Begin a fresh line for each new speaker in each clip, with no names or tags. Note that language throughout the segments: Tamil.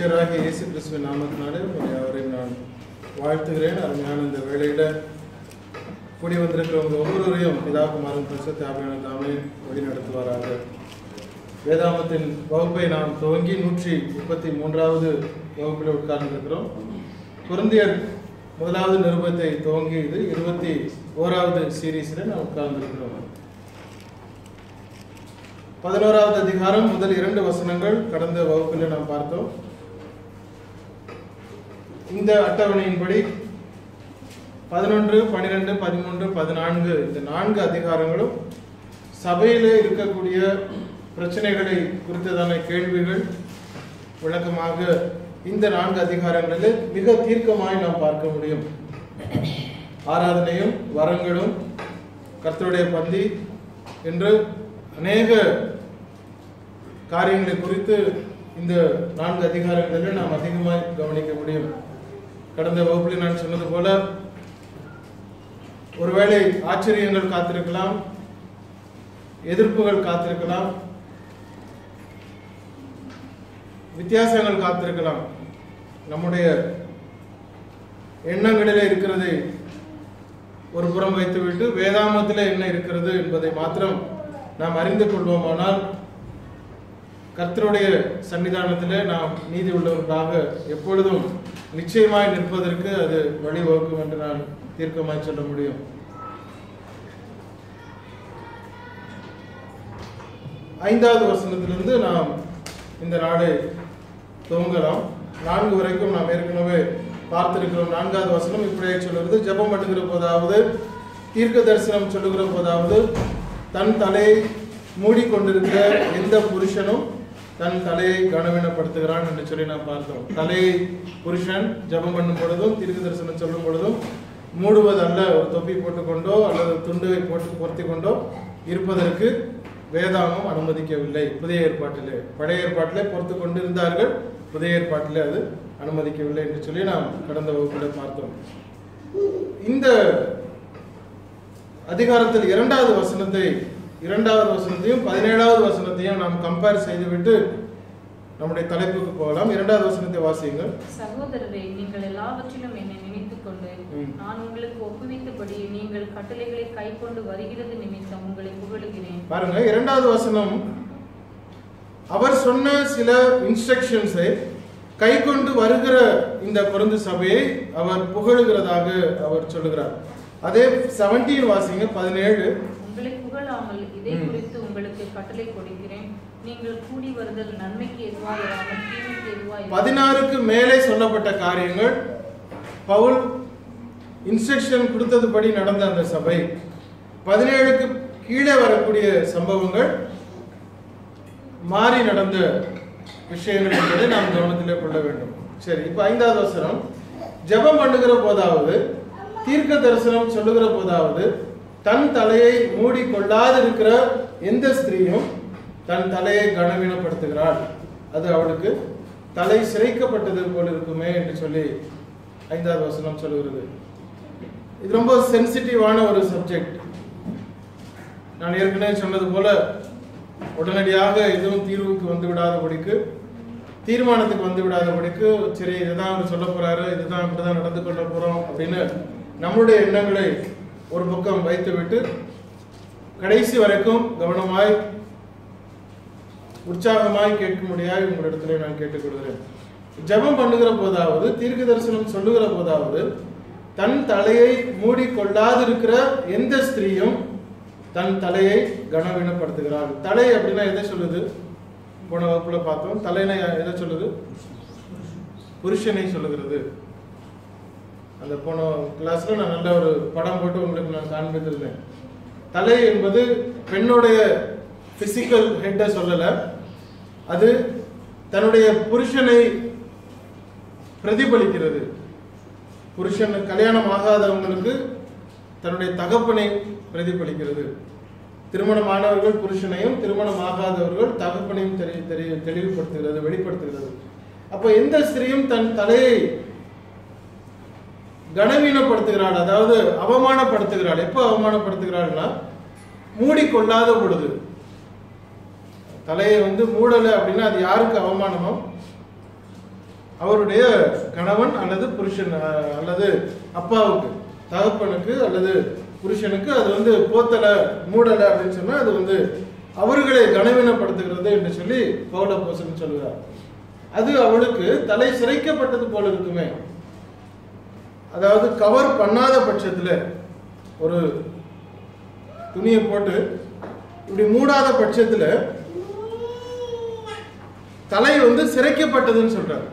ரட்சகராகிய இயேசு கிறிஸ்துவின் நாமத்தினாலே உங்களை அவரையும் நான் வாழ்த்துகிறேன் அருமையான இந்த வேளையில கூடி வந்திருக்கிறவங்க ஒவ்வொருவரையும் பிதாகுமாரன் பரிசுத்தாபியான தாமே வழி நடத்துவாராக வேதாமத்தின் வகுப்பை நாம் துவங்கி நூற்றி முப்பத்தி மூன்றாவது வகுப்பில் உட்கார்ந்திருக்கிறோம் குருந்தியர் முதலாவது நிருபத்தை துவங்கி இது இருபத்தி ஓராவது சீரீஸில் நாம் உட்கார்ந்திருக்கிறோம் பதினோராவது அதிகாரம் முதல் இரண்டு வசனங்கள் கடந்த வகுப்பில் நாம் பார்த்தோம் இந்த அட்டவணையின்படி பதினொன்று பன்னிரெண்டு பதிமூன்று பதினான்கு இந்த நான்கு அதிகாரங்களும் சபையிலே இருக்கக்கூடிய பிரச்சனைகளை குறித்ததான கேள்விகள் விளக்கமாக இந்த நான்கு அதிகாரங்களில் மிக தீர்க்கமாய் நாம் பார்க்க முடியும் ஆராதனையும் வரங்களும் கர்த்தருடைய பந்தி என்று அநேக காரியங்களை குறித்து இந்த நான்கு அதிகாரங்களில் நாம் அதிகமாக கவனிக்க முடியும் கடந்த வகுப்பில் நான் சொன்னது போல ஒருவேளை ஆச்சரியங்கள் காத்திருக்கலாம் எதிர்ப்புகள் காத்திருக்கலாம் வித்தியாசங்கள் காத்திருக்கலாம் நம்முடைய எண்ணங்களிலே இருக்கிறதை ஒரு புறம் வைத்துவிட்டு வேதாமத்தில் என்ன இருக்கிறது என்பதை மாத்திரம் நாம் அறிந்து கொள்வோமானால் கர்த்தருடைய சன்னிதானத்திலே நாம் நீதி உள்ளவர்களாக எப்பொழுதும் நிச்சயமாய் நிற்பதற்கு அது வழிவகுக்கும் என்று நான் தீர்க்கமாய் சொல்ல முடியும் ஐந்தாவது வசனத்திலிருந்து நாம் இந்த நாளை துவங்கலாம் நான்கு வரைக்கும் நாம் ஏற்கனவே பார்த்திருக்கிறோம் நான்காவது வசனம் இப்படியே சொல்லுகிறது ஜெபம் பண்ணுகிற போதாவது தீர்க்க தரிசனம் சொல்லுகிற போதாவது தன் தலையை மூடிக்கொண்டிருக்கிற எந்த புருஷனும் தன் தலையை கனவீனப்படுத்துகிறான் என்று சொல்லி நாம் பார்த்தோம் தலையை புருஷன் ஜெபம் பண்ணும் பொழுதும் தீர்க்க தரிசனம் சொல்லும் பொழுதும் மூடுவதல்ல ஒரு தொப்பி போட்டுக்கொண்டோ அல்லது துண்டுவை போட்டு பொருத்தி கொண்டோ இருப்பதற்கு வேதாகம் அனுமதிக்கவில்லை புதிய ஏற்பாட்டிலே பழைய ஏற்பாட்டிலே பொறுத்து கொண்டிருந்தார்கள் புதிய ஏற்பாட்டிலே அது அனுமதிக்கவில்லை என்று சொல்லி நாம் கடந்த வகுப்பில் பார்த்தோம் இந்த அதிகாரத்தில் இரண்டாவது வசனத்தை இரண்டாவது வசனத்தையும் பதினேழாவது வசனத்தையும் நாம் கம்பேர் செய்துவிட்டு நம்முடைய தலைப்புக்கு போகலாம் இரண்டாவது வசனத்தை வாசியுங்கள்
சகோதரரே நீங்கள் எல்லாவற்றிலும் என்னை நினைத்துக் கொண்டு
ம்.
நான் உங்களுக்கு ஒப்புவித்தபடி நீங்கள் கட்டளைகளை கைக்கொண்டு வருகிறது நிமித்தம் உங்களை புகழுகிறேன்
பாருங்க இரண்டாவது வசனம் அவர் சொன்ன சில இன்ஸ்ட்ரக்ஷன்ஸை கை கொண்டு வருகிற இந்த பொருந்து சபையை அவர் புகழுகிறதாக அவர் சொல்லுகிறார் அதே செவன்டீன் வாசிங்க பதினேழு
உங்களை புகழாமல் இதை
ம்.
குறித்து உங்களுக்கு கட்டளை கொடுக்கிறேன் நீங்கள் கூடி வருதல் நன்மைக்கு எதுவாக இராமல் தீமைக்கு எதுவாக
பதினாறுக்கு மேலே சொல்லப்பட்ட காரியங்கள் பவுல் இன்ஸ்ட்ரக்ஷன் கொடுத்ததுபடி நடந்த அந்த சபை பதினேழுக்கு கீழே வரக்கூடிய சம்பவங்கள் மாறி நடந்த விஷயங்கள் என்பதை நாம் கவனத்திலே கொள்ள வேண்டும் சரி இப்ப ஐந்தாவது வசனம் ஜெபம் பண்ணுகிற போதாவது தீர்க்க தரிசனம் சொல்லுகிற போதாவது தன் தலையை மூடி கொள்ளாதிருக்கிற எந்த ஸ்திரீயும் தன் தலையை கனவீனப்படுத்துகிறாள் அது அவளுக்கு தலை சிரைக்கப்பட்டது போல இருக்குமே என்று சொல்லி ஐந்தாவது வசனம் சொல்லுகிறது இது ரொம்ப சென்சிட்டிவான ஒரு சப்ஜெக்ட் நான் ஏற்கனவே சொன்னது போல உடனடியாக எதுவும் தீர்வுக்கு வந்து விடாதபடிக்கு தீர்மானத்துக்கு வந்து விடாதபடிக்கு சரி இதுதான் அவர் சொல்ல போறாரு இதுதான் இப்படிதான் நடந்து கொள்ள போறோம் அப்படின்னு நம்முடைய எண்ணங்களை ஒரு பக்கம் வைத்துவிட்டு கடைசி வரைக்கும் கவனமாய் உற்சாகமாய் கேட்கும்படியாய் உங்களிடத்திலே நான் கேட்டுக்கொள்கிறேன் ஜெபம் பண்ணுகிற போதாவது தீர்க்க தரிசனம் சொல்லுகிற போதாவது தன் தலையை மூடிக்கொள்ளாதிருக்கிற எந்த ஸ்திரீயும் தன் தலையை கனவீனப்படுத்துகிறாள் தலை அப்படின்னா எதை சொல்லுது போன வகுப்புல பார்த்தோம் தலைனை எதை சொல்லுது புருஷனை சொல்லுகிறது அந்த போன கிளாஸ்ல நான் நல்ல ஒரு படம் போட்டு உங்களுக்கு நான் காண்பித்திருந்தேன் தலை என்பது பெண்ணுடைய பிசிக்கல் ஹெட்டை சொல்லல அது தன்னுடைய புருஷனை பிரதிபலிக்கிறது புருஷன் கல்யாணம் ஆகாதவங்களுக்கு தன்னுடைய தகப்பனை பிரதிபலிக்கிறது திருமணமானவர்கள் புருஷனையும் திருமணம் ஆகாதவர்கள் தகப்பனையும் தெரி தெரி தெளிவுபடுத்துகிறது வெளிப்படுத்துகிறது அப்போ எந்த ஸ்திரீயும் தன் தலையை கனவீனப்படுத்துகிறாள் அதாவது அவமானப்படுத்துகிறாள் எப்போ அவமானப்படுத்துகிறாள்னா மூடிக்கொள்ளாத பொழுது தலையை வந்து மூடலை அப்படின்னா அது யாருக்கு அவமானமோ அவருடைய கணவன் அல்லது புருஷன் அஹ், அல்லது அப்பாவுக்கு தகப்பனுக்கு அல்லது புருஷனுக்கு அது வந்து போத்தலை மூடலை அப்படின்னு சொன்னா அது வந்து அவர்களை கனவீனப்படுத்துகிறது என்று சொல்லி பவுல போசன் சொல்கிறார் அது அவளுக்கு தலை சிரைக்கப்பட்டது போல இருக்குமே அதாவது கவர் பண்ணாத பட்சத்துல ஒரு துணியை போட்டு இப்படி மூடாத பட்சத்துல தலை வந்து சிரைக்கப்பட்டதுன்னு சொல்றாரு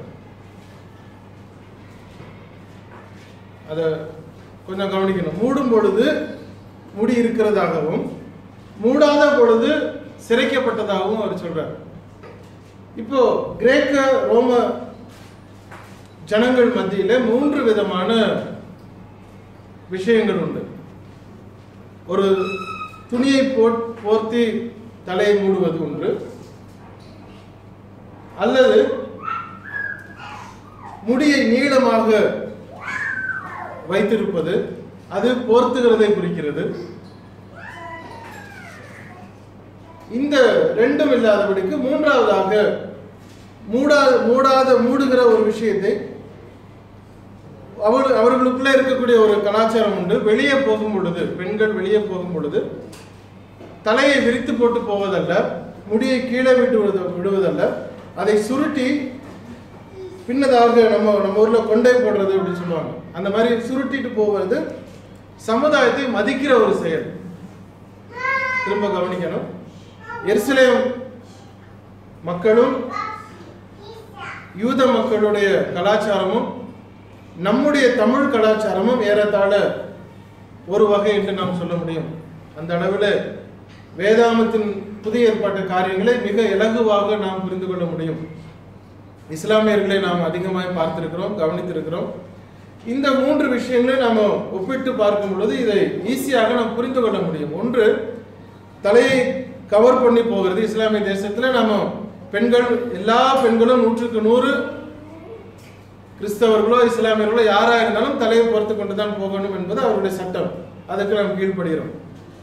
அத கொஞ்சம் கவனிக்கணும் மூடும் பொழுது முடி இருக்கிறதாகவும் மூடாத பொழுது சிரைக்கப்பட்டதாகவும் அவர் சொல்றார் இப்போ கிரேக்க ரோம ஜனங்கள் மத்தியில மூன்று விதமான விஷயங்கள் உண்டு ஒரு துணியை போட் போர்த்தி தலையை மூடுவது ஒன்று அல்லது முடியை நீளமாக வைத்திருப்பது அது போர்த்துகிறதை குறிக்கிறது இந்த ரெண்டும் இல்லாதபடிக்கு மூன்றாவதாக மூடாத மூடாத மூடுகிற ஒரு விஷயத்தை அவர் அவர்களுக்குள்ள இருக்கக்கூடிய ஒரு கலாச்சாரம் உண்டு வெளியே போகும் பொழுது பெண்கள் வெளியே போகும் பொழுது தலையை விரித்து போட்டு போவதல்ல முடியை கீழே விட்டு விடுவது- விடுவதல்ல அதை சுருட்டி பின்னதாக நம்ம நம்ம ஊர்ல கொண்டை போடுறது அப்படின்னு சொல்லுவாங்க அந்த மாதிரி சுருட்டிட்டு போவது சமுதாயத்தை மதிக்கிற ஒரு செயல் திரும்ப கவனிக்கணும் எருசலேம் மக்களும் யூத மக்களுடைய கலாச்சாரமும் நம்முடைய தமிழ் கலாச்சாரமும் ஏறத்தாழ ஒரு வகை என்று நாம் சொல்ல முடியும் அந்த அளவில் வேதாமத்தின் புதிய ஏற்பாட்டு காரியங்களை மிக இலகுவாக நாம் புரிந்து கொள்ள முடியும் இஸ்லாமியர்களை நாம் அதிகமாக பார்த்திருக்கிறோம் கவனித்திருக்கிறோம் இந்த மூன்று விஷயங்களை நாம் ஒப்பிட்டு பார்க்கும் பொழுது இதை ஈஸியாக நாம் புரிந்து கொள்ள முடியும் ஒன்று தலையை கவர் பண்ணி போகிறது இஸ்லாமிய தேசத்துல நம்ம பெண்கள் எல்லா பெண்களும் நூற்றுக்கு நூறு கிறிஸ்தவர்களோ இஸ்லாமியர்களோ யாரா இருந்தாலும் தலையை பொறுத்து கொண்டு தான் போகணும் என்பது அவருடைய சட்டம் அதுக்கு நாம் கீழ்ப்படுகிறோம்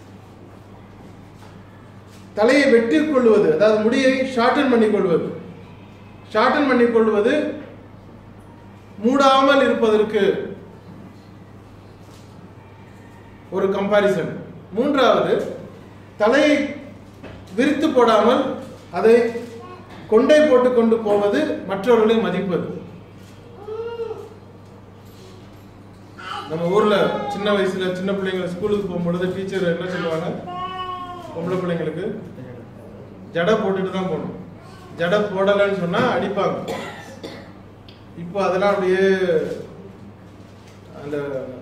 தலையை வெட்டி கொள்வது அதாவது முடியை ஷார்டன் பண்ணி கொள்வது ஷார்டன் பண்ணி கொள்வது மூடாமல் இருப்பதற்கு ஒரு கம்பாரிசன் மூன்றாவது தலையை விரித்து போடாமல் அதை கொண்டை போட்டு கொண்டு போவது மற்றவர்களை மதிப்பது நம்ம ஊர்ல சின்ன வயசுல சின்ன பிள்ளைங்க ஸ்கூலுக்கு போகும்பொழுது டீச்சர் என்ன சொல்லுவாங்க பொம்பளை பிள்ளைங்களுக்கு ஜடை போட்டுட்டு தான் போகணும் ஜடை போடலைன்னு சொன்னா அடிப்பாங்க இப்போ அதெல்லாம் அப்படியே அந்த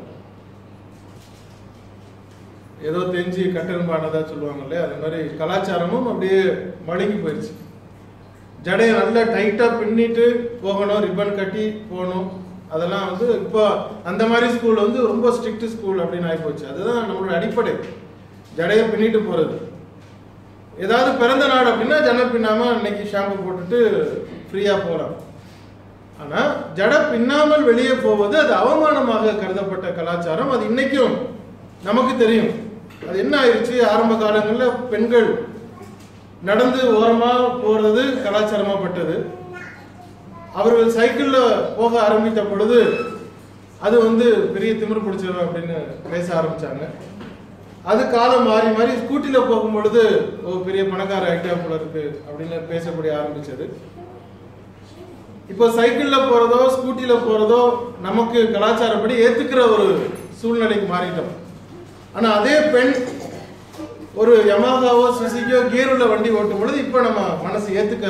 ஏதோ தெரிஞ்சு கட்டெரும்பானதா சொல்லுவாங்க இல்லையா அது மாதிரி கலாச்சாரமும் அப்படியே மழுங்கி போயிடுச்சு ஜடையை நல்லா டைட்டா பின்னிட்டு போகணும் ரிப்பன் கட்டி போகணும் அதெல்லாம் வந்து இப்போ அந்த மாதிரி ஸ்கூல் வந்து ரொம்ப ஸ்ட்ரிக்ட் ஸ்கூல் அப்படின்னு ஆகி போச்சு அதுதான் நம்மளோட அடிப்படை ஜடையை பின்னிட்டு போறது ஏதாவது பிறந்த நாள் அப்படின்னா ஜடை பின்னாம அன்னைக்கு ஷாம்பு போட்டுட்டு ஃப்ரீயா போகலாம் ஆனா ஜடை பின்னாமல் வெளியே போவது அது அவமானமாக கருதப்பட்ட கலாச்சாரம் அது இன்னைக்கும் நமக்கு தெரியும் அது என்ன ஆயிடுச்சு ஆரம்ப காலங்களில் பெண்கள் நடந்து ஓரமா போறது கலாச்சாரமாப்பட்டது அவர்கள் சைக்கிள்ல போக ஆரம்பித்த பொழுது அது வந்து பெரிய திமிரு பிடிச்சவன் அப்படின்னு பேச ஆரம்பிச்சாங்க அது காலம் மாறி மாறி ஸ்கூட்டில போகும் பொழுது ஓ பெரிய பணக்கார ஐடியா போல இருக்கு அப்படின்னு பேசப்படி ஆரம்பிச்சது இப்போ சைக்கிள்ல போறதோ ஸ்கூட்டில போறதோ நமக்கு கலாச்சாரப்படி ஏத்துக்கிற ஒரு சூழ்நிலைக்கு மாறிட்டோம் ஆனா அதே பெண் ஒரு யமாகாவோ சுசுக்கியோ கியர் உள்ள வண்டி ஓட்டும் பொழுது இப்போ நம்ம மனசு ஏத்துக்க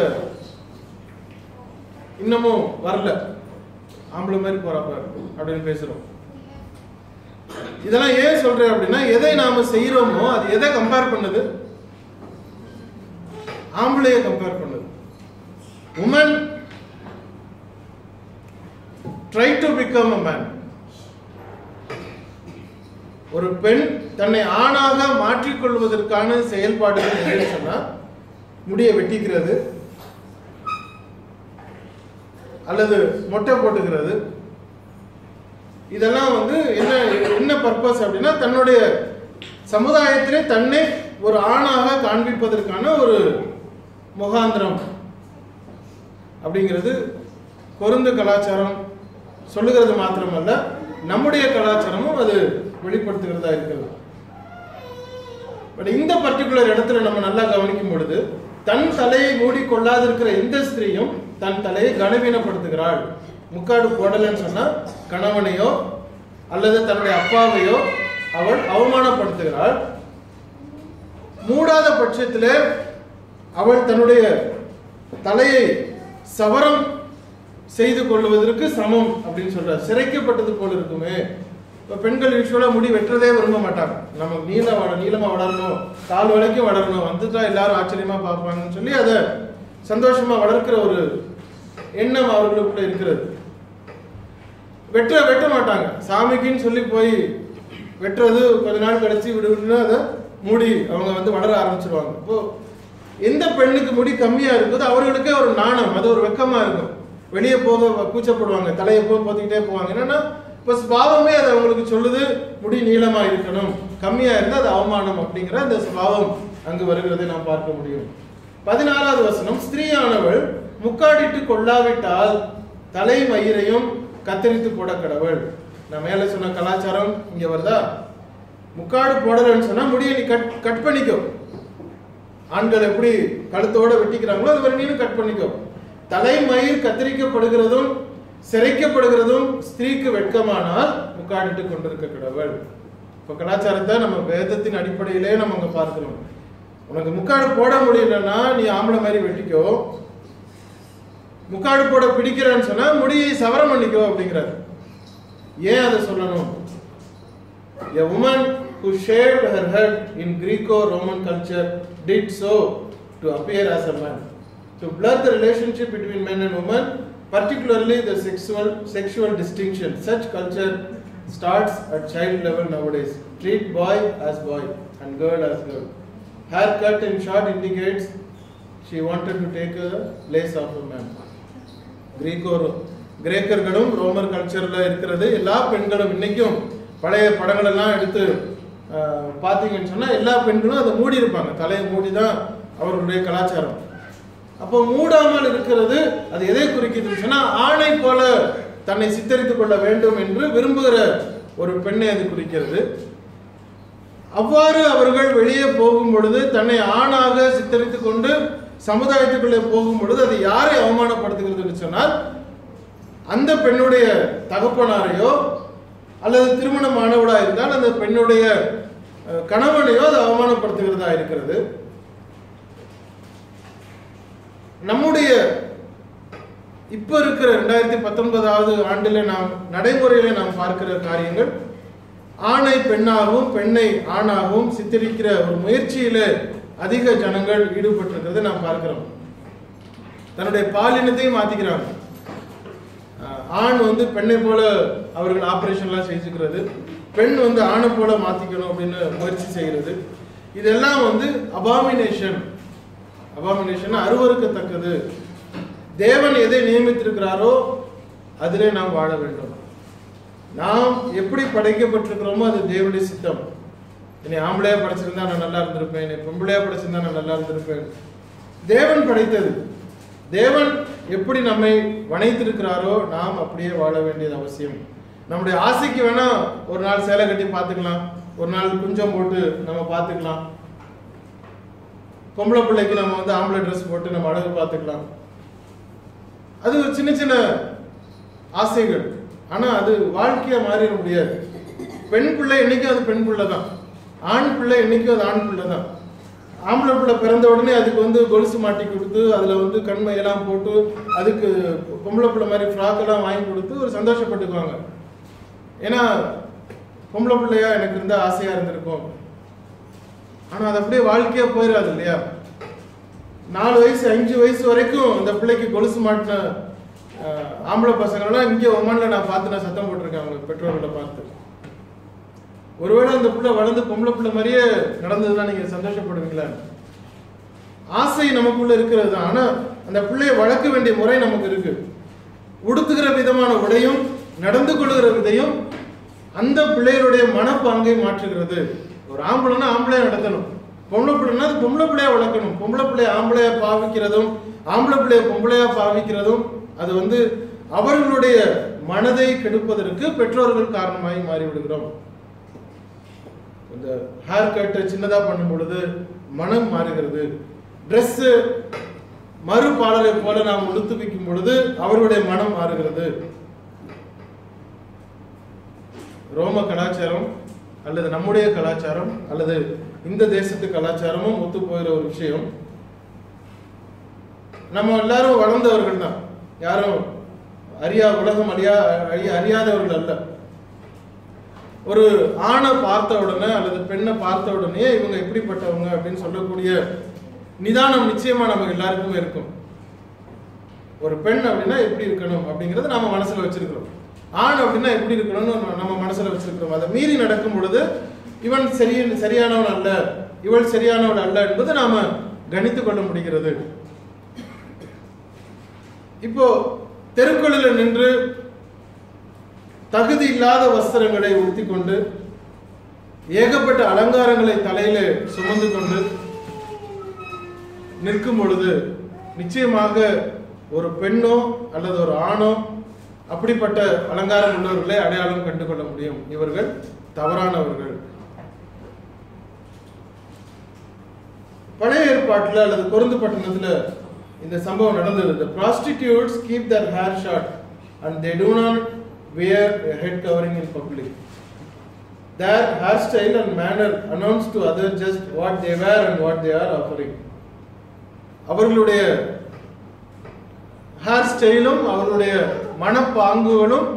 இன்னமும் வரல ஆம்பளை மாதிரி போறப்ப அப்படின்னு பேசுறோம் இதெல்லாம் ஏன் சொல்றேன் அப்படின்னா எதை நாம செய்யறோமோ அது எதை கம்பேர் பண்ணுது ஆம்பளைய கம்பேர் பண்ணுது woman try to become a man ஒரு பெண் தன்னை ஆணாக மாற்றிக்கொள்வதற்கான செயல்பாடுகள் என்னன்னு சொன்னா முடியை வெட்டிக்கிறது அல்லது மொட்டை போட்டுக்கிறது இதெல்லாம் வந்து என்ன என்ன பர்பஸ் அப்படின்னா தன்னுடைய சமுதாயத்திலே தன்னை ஒரு ஆணாக காண்பிப்பதற்கான ஒரு முகாந்திரம் அப்படிங்கிறது கொருந்து கலாச்சாரம் சொல்லுகிறது மாத்திரமல்ல நம்முடைய கலாச்சாரமும் அது வெளிப்படுத்துகிறதா இருக்கிறது பட் இந்த பர்டிகுலர் இடத்துல நம்ம நல்லா கவனிக்கும் பொழுது தன் தலையை மூடிக்கொள்ளாதிருக்கிற இந்த ஸ்திரீயும் தன் தலையை கனவீனப்படுத்துகிறாள் முக்காடு போடலைன்னு சொன்னா கணவனையோ அல்லது தன்னுடைய அப்பாவையோ அவள் அவமானப்படுத்துகிறாள் மூடாத பட்சத்திலே அவள் தன்னுடைய தலையை சவரம் செய்து கொள்வதற்கு சமம் அப்படின்னு சொல்றார் சிறைக்கப்பட்டது போல இருக்குமே இப்போ பெண்கள் யூஸ்வலாக முடி வெட்டுறதே விரும்ப மாட்டாங்க நம்ம நீள வள நீளமாக வளரணும் கால் வரைக்கும் வளரணும் வந்துட்டா எல்லாரும் ஆச்சரியமா பார்ப்பாங்கன்னு சொல்லி அதை சந்தோஷமா வளர்க்கிற ஒரு எண்ணம் அவர்களுக்குள்ள இருக்கிறது வெட்ட வெட்ட மாட்டாங்க சாமிக்குன்னு சொல்லி போய் வெட்டுறது கொஞ்ச நாள் கழிச்சு விடு விடுன்னு அதை மூடி அவங்க வந்து வளர ஆரம்பிச்சிருவாங்க இப்போ எந்த பெண்ணுக்கு முடி கம்மியா இருக்குதோ அவர்களுக்கே ஒரு நாணம் அது ஒரு வெக்கமா இருக்கும் வெளியே போக கூச்சப்படுவாங்க தலையை போக போத்திக்கிட்டே போவாங்க என்னன்னா இப்போ ஸ்பாவமே அது அவங்களுக்கு சொல்லுது முடி நீளமா இருக்கணும் கம்மியா இருந்தால் அது அவமானம் அப்படிங்கிற அந்த ஸ்பாவம் அங்கு வருகிறதை நாம் பார்க்க முடியும் பதினாறாவது வசனம் ஸ்திரீயானவள் முக்காடிட்டு கொள்ளாவிட்டால் தலை மயிரையும் கத்தரித்து போட கடவுள் நான் மேல சொன்ன கலாச்சாரம் இங்க வருதா முக்காடு போடலன்னு சொன்னா முடியை நீ கட் கட் பண்ணிக்கோ ஆண்கள் எப்படி கழுத்தோட வெட்டிக்கிறாங்களோ அது வரை நீனும் கட் பண்ணிக்கோ தலைமயிர் கத்தரிக்கப்படுகிறதும் சிறைக்கப்படுகிறதும் ஸ்திரீக்கு வெட்கமானால் முக்காடிட்டு கொண்டிருக்க கடவுள் இப்போ கலாச்சாரத்தை நம்ம வேதத்தின் அடிப்படையிலே நம்ம அங்க பார்க்கிறோம் உனக்கு முக்காடு போட முடியலன்னா நீ ஆம்பளை மாதிரி வெட்டிக்கோ முக்காடு போட பிடிக்கிறேன்னு சொன்னா முடியை சவரம் பண்ணிக்கோ அப்படிங்கிறார் ஏன் அதை சொல்லணும் A woman who shaved her head in Greco-Roman culture did so to appear as a man. To blur the relationship between men and women, particularly the sexual sexual distinction. Such culture starts at child level nowadays. Treat boy as boy and girl as girl. Haircut in short indicates she wanted to take a place of a man. கிரீக்கோ கிரேக்கர்களும் ரோமர் கல்ச்சர்ல இருக்கிறது எல்லா பெண்களும் இன்னைக்கும் பழைய படங்கள் எல்லாம் எடுத்து அஹ், பார்த்தீங்கன்னு சொன்னா எல்லா பெண்களும் அதை மூடி இருப்பாங்க தலையை மூடி தான் அவர்களுடைய கலாச்சாரம் அப்போ மூடாமல் இருக்கிறது அது எதை குறிக்குதுன்னு சொன்னா ஆணை போல தன்னை சித்தரித்துக் கொள்ள வேண்டும் என்று விரும்புகிற ஒரு பெண்ணை அது குறிக்கிறது அவ்வாறு அவர்கள் வெளியே போகும் பொழுது தன்னை ஆணாக சித்தரித்துக் கொண்டு சமுதாயத்துக்குள்ளே போகும் பொழுது அது யாரை அவமானப்படுத்துகிறதுன்னு சொன்னால் அந்த பெண்ணுடைய தகப்பனாரையோ அல்லது திருமணமானவளா இருந்தால் அந்த பெண்ணுடைய அஹ், கணவனையோ அது அவமானப்படுத்துகிறதா இருக்கிறது நம்முடைய இப்ப இருக்கிற ரெண்டாயிரத்தி பத்தொன்பதாவது ஆண்டுல நாம் நடைமுறையில நாம் பார்க்கிற காரியங்கள் ஆணை பெண்ணாகவும் பெண்ணை ஆணாகவும் சித்தரிக்கிற ஒரு முயற்சியில அதிக ஜனங்கள் ஈடுபட்டிருக்கிறதை நாம் பார்க்கிறோம் தன்னுடைய பாலினத்தையும் மாத்திக்கிறாங்க அஹ் ஆண் வந்து பெண்ணை போல அவர்கள் ஆபரேஷன்லாம் செஞ்சுக்கிறது பெண் வந்து ஆணை போல மாத்திக்கணும் அப்படின்னு முயற்சி செய்கிறது இதெல்லாம் வந்து அபாமினேஷன் அபாமினேஷன் அருவருக்கத்தக்கது தேவன் எதை நியமித்திருக்கிறாரோ அதிலே நாம் வாழ வேண்டும் நாம் எப்படி படைக்கப்பட்டிருக்கிறோமோ அது தேவனுடைய சித்தம் என்னை ஆம்பளையா படைச்சிருந்தா நான் நல்லா இருந்திருப்பேன் என்னை பொம்பளையா படைச்சிருந்தா நான் நல்லா இருந்திருப்பேன் தேவன் படைத்தது தேவன் எப்படி நம்மை வணைத்திருக்கிறாரோ நாம் அப்படியே வாழ வேண்டியது அவசியம் நம்முடைய ஆசைக்கு வேணா ஒரு நாள் சேலை கட்டி பார்த்துக்கலாம் ஒரு நாள் குஞ்சம் போட்டு நம்ம பார்த்துக்கலாம் பொம்பளை பிள்ளைக்கு நம்ம வந்து ஆம்பளை ட்ரெஸ் போட்டு நம்ம அழகு பார்த்துக்கலாம் அது ஒரு சின்ன சின்ன ஆசைகள் ஆனா அது வாழ்க்கையா மாறிட முடியாது பெண் பிள்ளை என்னைக்கும் அது பெண் பிள்ளை தான் ஆண் பிள்ளை என்னைக்கும் அது ஆண் பிள்ளை தான் ஆம்பளை பிள்ளை பிறந்த உடனே அதுக்கு வந்து கொலுசு மாட்டி கொடுத்து அதுல வந்து கண்மையெல்லாம் போட்டு அதுக்கு பொம்பளை பிள்ளை மாதிரி ஃப்ராக் எல்லாம் வாங்கி கொடுத்து ஒரு சந்தோஷப்பட்டுக்குவாங்க ஏன்னா பொம்பளை பிள்ளையா எனக்கு இருந்தா ஆசையா இருந்திருக்கும் ஆனா அது அப்படியே வாழ்க்கையா போயிடாது இல்லையா நாலு வயசு அஞ்சு வயசு வரைக்கும் அந்த பிள்ளைக்கு கொலுசு மாட்டின அஹ், ஆம்பளை பசங்கள்லாம் இங்கே ஒமான்ல நான் பார்த்து நான் சத்தம் போட்டிருக்கேன் அவங்க பெற்றோர்களை பார்த்து ஒருவேளை அந்த பிள்ளை வளர்ந்து பொம்பளை பிள்ளை மாதிரியே நடந்ததுன்னா நீங்க சந்தோஷப்படுவீங்களா ஆசை நமக்குள்ள இருக்கிறது தான் ஆனா அந்த பிள்ளையை வளர்க்க வேண்டிய முறை நமக்கு இருக்கு உடுத்துகிற விதமான உடையும் நடந்து கொள்கிற விதையும் அந்த பிள்ளைகளுடைய மனப்பாங்கை மாற்றுகிறது ஒரு ஆம்பளைன்னா ஆம்பளையா நடத்தணும் பொம்பளை பிள்ளைன்னா அது பொம்பளை பிள்ளையா வளர்க்கணும் பொம்பளை பிள்ளைய ஆம்பளையா பாவிக்கிறதும் ஆம்பளை பிள்ளைய பொம்பளையா பாவிக்கிறதும் அது வந்து அவர்களுடைய மனதை கெடுப்பதற்கு பெற்றோர்கள் காரணமாகி மாறிவிடுகிறோம் இந்த ஹேர் கட்டை சின்னதா பண்ணும் பொழுது மனம் மாறுகிறது Dress மறுபாடலை போல நாம் உடுத்து வைக்கும் பொழுது அவர்களுடைய மனம் மாறுகிறது ரோம கலாச்சாரம் அல்லது நம்முடைய கலாச்சாரம் அல்லது இந்த தேசத்து கலாச்சாரமும் ஒத்து போகிற ஒரு விஷயம் நம்ம எல்லாரும் வளர்ந்தவர்கள் தான் யாரும் அறியா உலகம் அறியா அறிய- அறியாதவர்கள் அல்ல ஒரு ஆணை பார்த்த உடனே அல்லது பெண்ணை பார்த்த உடனே இவங்க எப்படிப்பட்டவங்க அப்படின்னு சொல்லக்கூடிய நிதானம் நிச்சயமா நம்ம எல்லாருக்குமே இருக்கும் ஒரு பெண் அப்படின்னா எப்படி இருக்கணும் அப்படிங்கறத நம்ம மனசுல வச்சிருக்கிறோம் ஆண் அப்படின்னா எப்படி இருக்கணும்னு நம்ம- நம்ம மனசுல வச்சிருக்கிறோம் அதை மீறி நடக்கும் பொழுது இவன் சரி சரியானவன் அல்ல இவள் சரியானவள் அல்ல என்பது நாம கணித்துக் கொள்ள முடிகிறது இப்போ தெருக்களில் நின்று தகுதி இல்லாத வஸ்திரங்களை உடுத்திக் கொண்டு ஏகப்பட்ட அலங்காரங்களை தலையில சுமந்து கொண்டு நிற்கும் பொழுது நிச்சயமாக ஒரு பெண்ணோ அல்லது ஒரு ஆணோ அப்படிப்பட்ட அலங்காரம் உள்ளவர்களை அடையாளம் கண்டு கொள்ள முடியும் இவர்கள் தவறானவர்கள் பழைய ஏற்பாட்டில் அல்லது கொருந்து பட்டணத்துல இந்த சம்பவம் நடந்தது the prostitutes keep their hair short and they do not wear a head covering in public their hairstyle and manner announce to others just what they wear and what they are offering அவர்களுடைய ஹேர் ஸ்டைலும் அவர்களுடைய மனப்பாங்குகளும்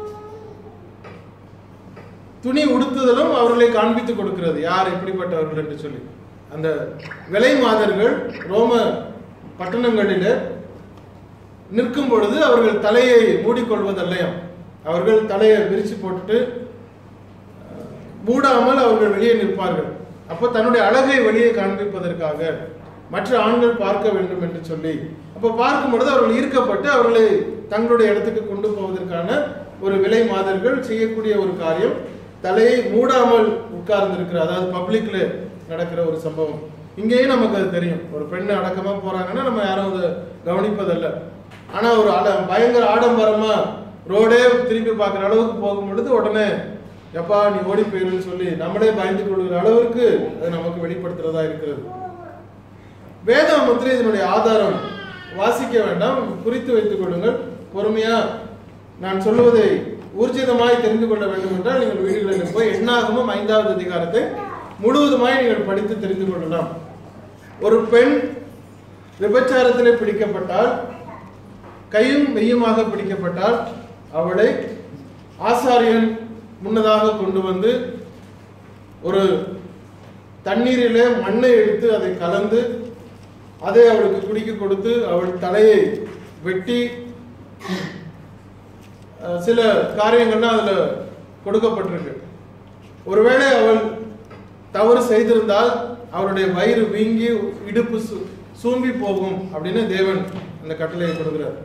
துணி உடுத்துதலும் அவர்களை காண்பித்துக் கொடுக்கிறது யார் எப்படிப்பட்டவர்கள் என்று சொல்லி அந்த விலை மாதர்கள் ரோம பட்டணங்களிலே நிற்கும் பொழுது அவர்கள் தலையை மூடிக்கொள்வதல்லையாம் அவர்கள் தலையை விரிச்சு போட்டுட்டு அஹ், மூடாமல் அவர்கள் வெளியே நிற்பார்கள் அப்போ தன்னுடைய அழகை வெளியே காண்பிப்பதற்காக மற்ற ஆண்கள் பார்க்க வேண்டும் என்று சொல்லி அப்போ பார்க்கும் பொழுது அவர்கள் ஈர்க்கப்பட்டு அவர்களை தங்களுடைய இடத்துக்கு கொண்டு போவதற்கான ஒரு விலை மாதர்கள் செய்யக்கூடிய ஒரு காரியம் தலையை மூடாமல் உட்கார்ந்திருக்கிற அதாவது பப்ளிக்ல நடக்கிற ஒரு சம்பவம் இங்கேயும் நமக்கு அது தெரியும் ஒரு பெண்ணு அடக்கமா போறாங்கன்னா நம்ம யாரும் அதை கவனிப்பதல்ல ஆனா ஒரு அட பயங்கர ஆடம்பரமா ரோடே திரும்பி பார்க்குற அளவுக்கு போகும் பொழுது உடனே எப்பா நீ ஓடி போயிருன்னு சொல்லி நம்மளே பயந்து கொள்கிற அளவிற்கு அது நமக்கு வெளிப்படுத்துறதா இருக்கிறது வேதாமத்தில் இதனுடைய ஆதாரம் வாசிக்க வேண்டாம் குறித்து வைத்துக் கொள்ளுங்கள் பொறுமையா நான் சொல்லுவதை ஊர்ஜிதமாய் தெரிந்து கொள்ள வேண்டும் என்றால் நீங்கள் வீடுகளில் போய் எண்ணாகமும் ஐந்தாவது அதிகாரத்தை முழுவதுமாய் நீங்கள் படித்து தெரிந்து கொள்ளலாம் ஒரு பெண் விபச்சாரத்திலே பிடிக்கப்பட்டால் கையும் மெய்யுமாக பிடிக்கப்பட்டால் அவளை ஆசாரியன் முன்னதாக கொண்டு வந்து ஒரு தண்ணீரிலே மண்ணை எடுத்து அதை கலந்து அதை அவளுக்கு குடிக்க கொடுத்து அவள் தலையை வெட்டி அஹ், சில காரியங்கள்லாம் அதுல கொடுக்கப்பட்டிருக்கு ஒருவேளை அவள் தவறு செய்திருந்தால் அவருடைய வயிறு வீங்கி இடுப்பு சு- சூம்பி போகும் அப்படின்னு தேவன் அந்த கட்டளையை கொடுக்கிறார்